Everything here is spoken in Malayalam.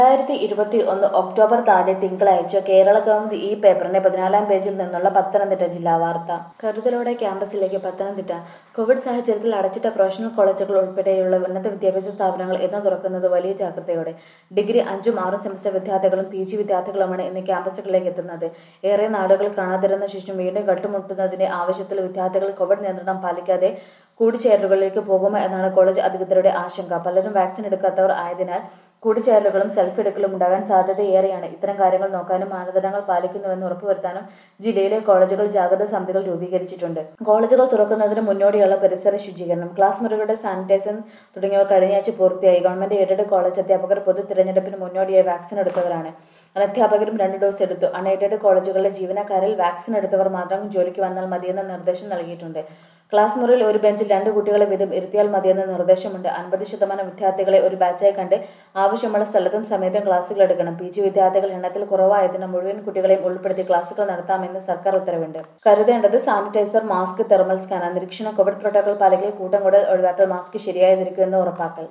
രണ്ടായിരത്തി ഇരുപത്തി ഒന്ന് ഒക്ടോബർ നാല് തിങ്കളാഴ്ച കേരള കൗമുദി ഈ പേപ്പറിന്റെ പതിനാലാം പേജിൽ നിന്നുള്ള പത്തനംതിട്ട ജില്ലാ വാർത്ത കരുതലോടെ ക്യാമ്പസിലേക്ക് പത്തനംതിട്ട കോവിഡ് സാഹചര്യത്തിൽ അടച്ചിട്ട പ്രൊഫഷണൽ കോളേജുകൾ ഉൾപ്പെടെയുള്ള ഉന്നത വിദ്യാഭ്യാസ സ്ഥാപനങ്ങൾ ഇന്ന് തുറക്കുന്നത് വലിയ ജാഗ്രതയോടെ ഡിഗ്രി അഞ്ചും ആറും സെമസ്റ്റർ വിദ്യാർത്ഥികളും പി ജി വിദ്യാർത്ഥികളുമാണ് ഇന്ന് ക്യാമ്പസുകളിലേക്ക് എത്തുന്നത് ഏറെ നാളുകൾ കാണാതിരുന്ന ശേഷം വീണ്ടും കണ്ടുമുട്ടുന്നതിന്റെ ആവശ്യത്തിൽ വിദ്യാർത്ഥികൾ കോവിഡ് നിയന്ത്രണം പാലിക്കാതെ കൂടിച്ചേരലുകളിലേക്ക് പോകുമോ എന്നാണ് കോളേജ് അധികൃതരുടെ ആശങ്ക പലരും വാക്സിൻ എടുക്കാത്തവർ ആയതിനാൽ കൂടിച്ചേരലുകളും സെൽഫി എടുക്കലും ഉണ്ടാകാൻ സാധ്യതയേറെയാണ് ഇത്തരം കാര്യങ്ങൾ നോക്കാനും മാനദണ്ഡങ്ങൾ പാലിക്കുന്നുവെന്ന് ഉറപ്പുവരുത്താനും ജില്ലയിലെ കോളേജുകൾ ജാഗ്രതാ സമിതികൾ രൂപീകരിച്ചിട്ടുണ്ട് കോളേജുകൾ തുറക്കുന്നതിന് മുന്നോടിയുള്ള പരിസര ശുചീകരണം ക്ലാസ് മുറികളുടെ സാനിറ്റൈസർ തുടങ്ങിയവ കഴിഞ്ഞയാഴ്ച പൂർത്തിയായി ഗവൺമെന്റ് എയ്ഡഡ് കോളേജ് അധ്യാപകർ പൊതു തിരഞ്ഞെടുപ്പിന് മുന്നോടിയായി വാക്സിൻ എടുത്തവരാണ് അനധ്യാപകരും രണ്ട് ഡോസ് എടുത്തു അൺഎയ്ഡഡ് കോളേജുകളിലെ ജീവനക്കാരിൽ വാക്സിൻ എടുത്തവർ മാത്രം ജോലിക്ക് വന്നാൽ മതിയെന്ന നിർദ്ദേശം നൽകിയിട്ടുണ്ട് ക്ലാസ് മുറിയിൽ ഒരു ബെഞ്ചിൽ രണ്ട് കുട്ടികളെ വീതം ഇരുത്തിയാൽ മതിയെന്ന നിർദ്ദേശമുണ്ട് അൻപത് ശതമാനം വിദ്യാർത്ഥികളെ ഒരു ബാച്ചായി കണ്ട് ആവശ്യമുള്ള സ്ഥലത്തും സമയത്തും ക്ലാസുകൾ എടുക്കണം പി ജി വിദ്യാർത്ഥികൾ എണ്ണത്തിൽ കുറവായതിനാൽ മുഴുവൻ കുട്ടികളെയും ഉൾപ്പെടുത്തി ക്ലാസുകൾ നടത്താമെന്ന് സർക്കാർ ഉത്തരവുണ്ട് കരുതേണ്ടത് സാനിറ്റൈസർ മാസ്ക് തെർമൽ സ്കാനർ നിരീക്ഷണം കോവിഡ് പ്രോട്ടോകോൾ പാലിക്കൽ കൂട്ടം കൂടെ ഒഴിവാക്കൽ മാസ്ക് ശരിയായി ധരിക്കുമെന്ന് ഉറപ്പാക്കൽ